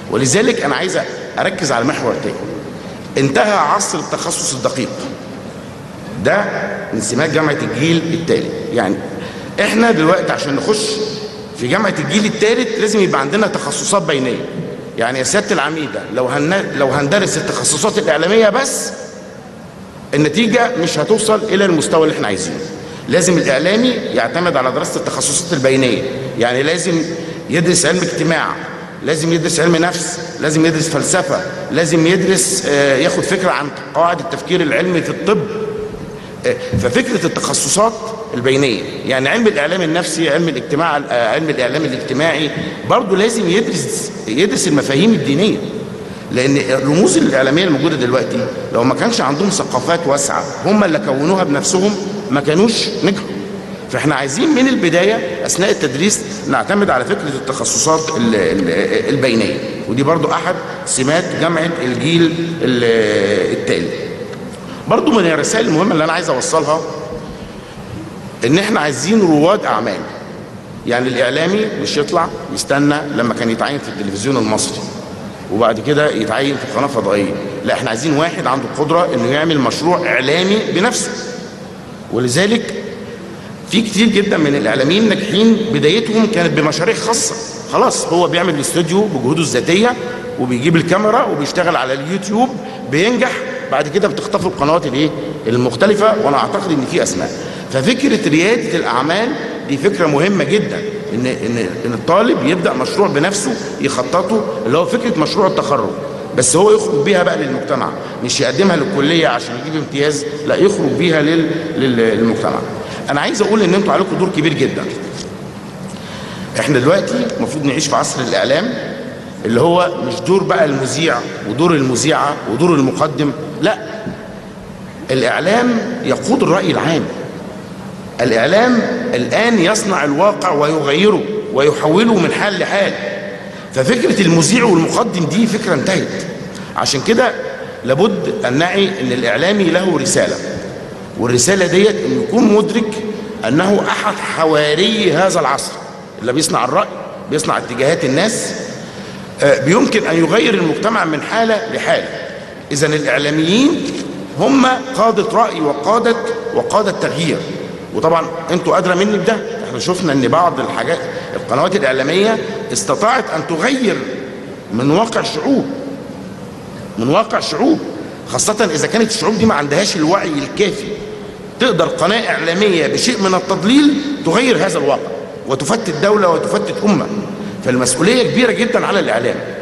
ولذلك انا عايز اركز على محور تاني انتهى عصر التخصص الدقيق ده من سمات جامعه الجيل الثالث يعني احنا دلوقتي عشان نخش في جامعه الجيل الثالث لازم يبقى عندنا تخصصات بينيه يعني يا سياده العميده لو هن... لو هندرس التخصصات الاعلاميه بس النتيجه مش هتوصل الى المستوى اللي احنا عايزينه لازم الاعلامي يعتمد على دراسه التخصصات البينيه يعني لازم يدرس علم اجتماع لازم يدرس علم نفس لازم يدرس فلسفه لازم يدرس آه، ياخد فكره عن قواعد التفكير العلمي في الطب آه، ففكره التخصصات البينيه يعني علم الاعلام النفسي علم الاجتماع آه، علم الاعلام الاجتماعي برضه لازم يدرس يدرس المفاهيم الدينيه لان الرموز الاعلاميه الموجوده دلوقتي لو ما كانش عندهم ثقافات واسعه هم اللي كونوها بنفسهم ما كانوش نجحوا فاحنا عايزين من البدايه اثناء التدريس نعتمد على فكره التخصصات ال- ال- البينيه ودي برضو احد سمات جامعه الجيل ال- التالي برضو من الرسائل المهمه اللي انا عايز اوصلها ان احنا عايزين رواد اعمال يعني الاعلامي مش يطلع يستنى لما كان يتعين في التلفزيون المصري وبعد كده يتعين في قناه فضائيه لا احنا عايزين واحد عنده القدره انه يعمل مشروع اعلامي بنفسه ولذلك في كتير جدا من الاعلاميين الناجحين بدايتهم كانت بمشاريع خاصه خلاص هو بيعمل الاستوديو بجهوده الذاتيه وبيجيب الكاميرا وبيشتغل على اليوتيوب بينجح بعد كده بتخطف القنوات الايه المختلفه وانا اعتقد ان في اسماء ففكره رياده الاعمال دي فكره مهمه جدا ان ان ان الطالب يبدا مشروع بنفسه يخططه اللي هو فكره مشروع التخرج بس هو يخرج بيها بقى للمجتمع مش يقدمها للكليه عشان يجيب امتياز لا يخرج بيها لل... لل... للمجتمع انا عايز اقول ان انتوا عليكم دور كبير جدا احنا دلوقتي المفروض نعيش في عصر الاعلام اللي هو مش دور بقى المذيع ودور المذيعه ودور المقدم لا الاعلام يقود الراي العام الاعلام الان يصنع الواقع ويغيره ويحوله من حال لحال ففكره المذيع والمقدم دي فكره انتهت عشان كده لابد ان نعي ان الاعلامي له رساله والرساله ديت انه يكون مدرك انه احد حواري هذا العصر اللي بيصنع الراي بيصنع اتجاهات الناس آه، بيمكن ان يغير المجتمع من حاله لحاله اذا الاعلاميين هم قاده راي وقاده وقاده تغيير وطبعا انتوا ادرى مني بده احنا شفنا ان بعض الحاجات القنوات الاعلاميه استطاعت ان تغير من واقع شعوب من واقع شعوب خاصة إذا كانت الشعوب دي ما عندهاش الوعي الكافي تقدر قناة إعلامية بشيء من التضليل تغير هذا الواقع وتفتت دولة وتفتت أمة فالمسؤولية كبيرة جدا على الإعلام